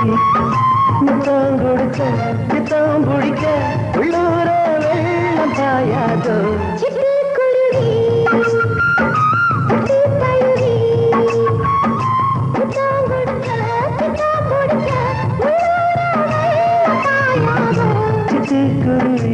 முத்தம் கொடுக்க பித்தம் பிடிக்க உள்ளூர வெள்ளம் பாயாதோ சிட்டுக்குருவி சிட்டு தழுவி முத்தம் கொடுக்க பித்தம் பிடிக்க உள்ளூர வெள்ளம் பாயாதோ சிட்டுக்குருவி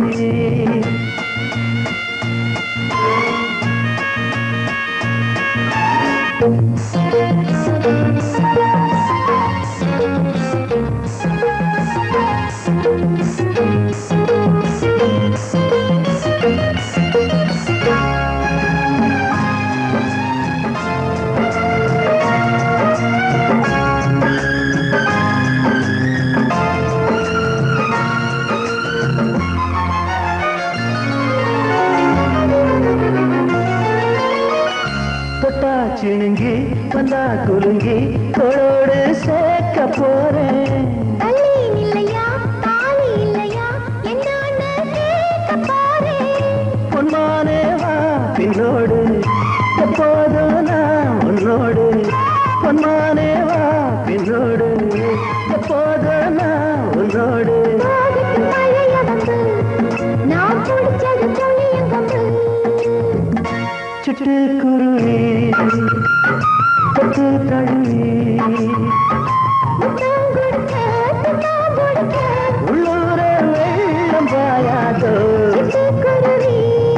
தொட்டா சிணுங்கி வந்தா குலுங்கி தோளோடு சேர்க்க போறேன் தள்ளி நில்லையா தாலி இல்லையா என்னான்னு கேட்க பாரேன் பொன்மானே வா பின்னோடு எப்போதும் நான் உன்னோடு பொன்மானே வா பின்னோடு எப்போதும் நான் உன்னோடு போகட்டும் மழைய வந்து நான் பிடிச்சது புளியங்கம்பு சிட்டுக்குருவி தொட்டு தழுவி முத்தம் கொடுக்க பித்தம் பிடிக்க உள்ளூர வெள்ளம் பாயாதோ சிட்டுக்குருவி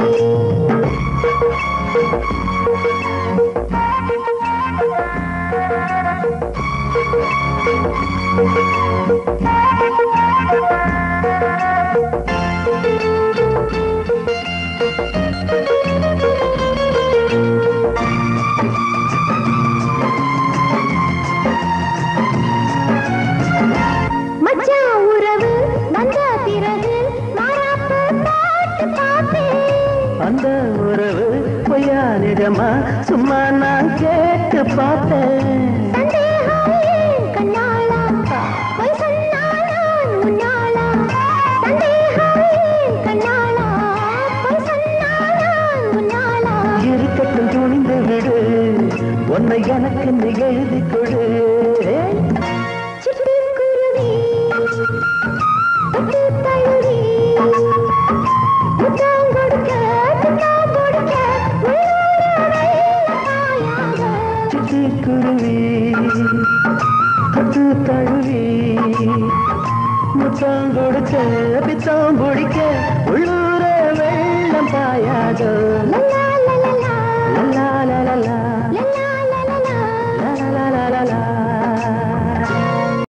மச்சான் உறவு வந்த பிறகு மாறாப்பு பாட்டு பார்ப்பேன் அந்த உறவு பொய்யா நிஜமா சும்மா நான் கேட்டு பார்த்தேன் சந்தேகம் ஏன் கண்ணாளா பொய் சொன்னாலான் முன்னாளா சந்தேகம் ஏன் கண்ணாளா பொய் சொன்னாலான் முன்னாளா இருக்கட்டும் துணிந்து விடு உன்னை எனக்கு நீ எழுதி கொடு சிட்டுக்குருவி தொட்டு தழுவி முத்தம் கொடுக்க பித்தம் கொடுக்க உள்ளூர வெள்ளம் பாயாத சிட்டுக்குருவி தொட்டு தழுவி முத்தம் கொடுக்க பித்தம் பிடிக்க உள்ளூர வெள்ளம் பாயாதோ லல்லா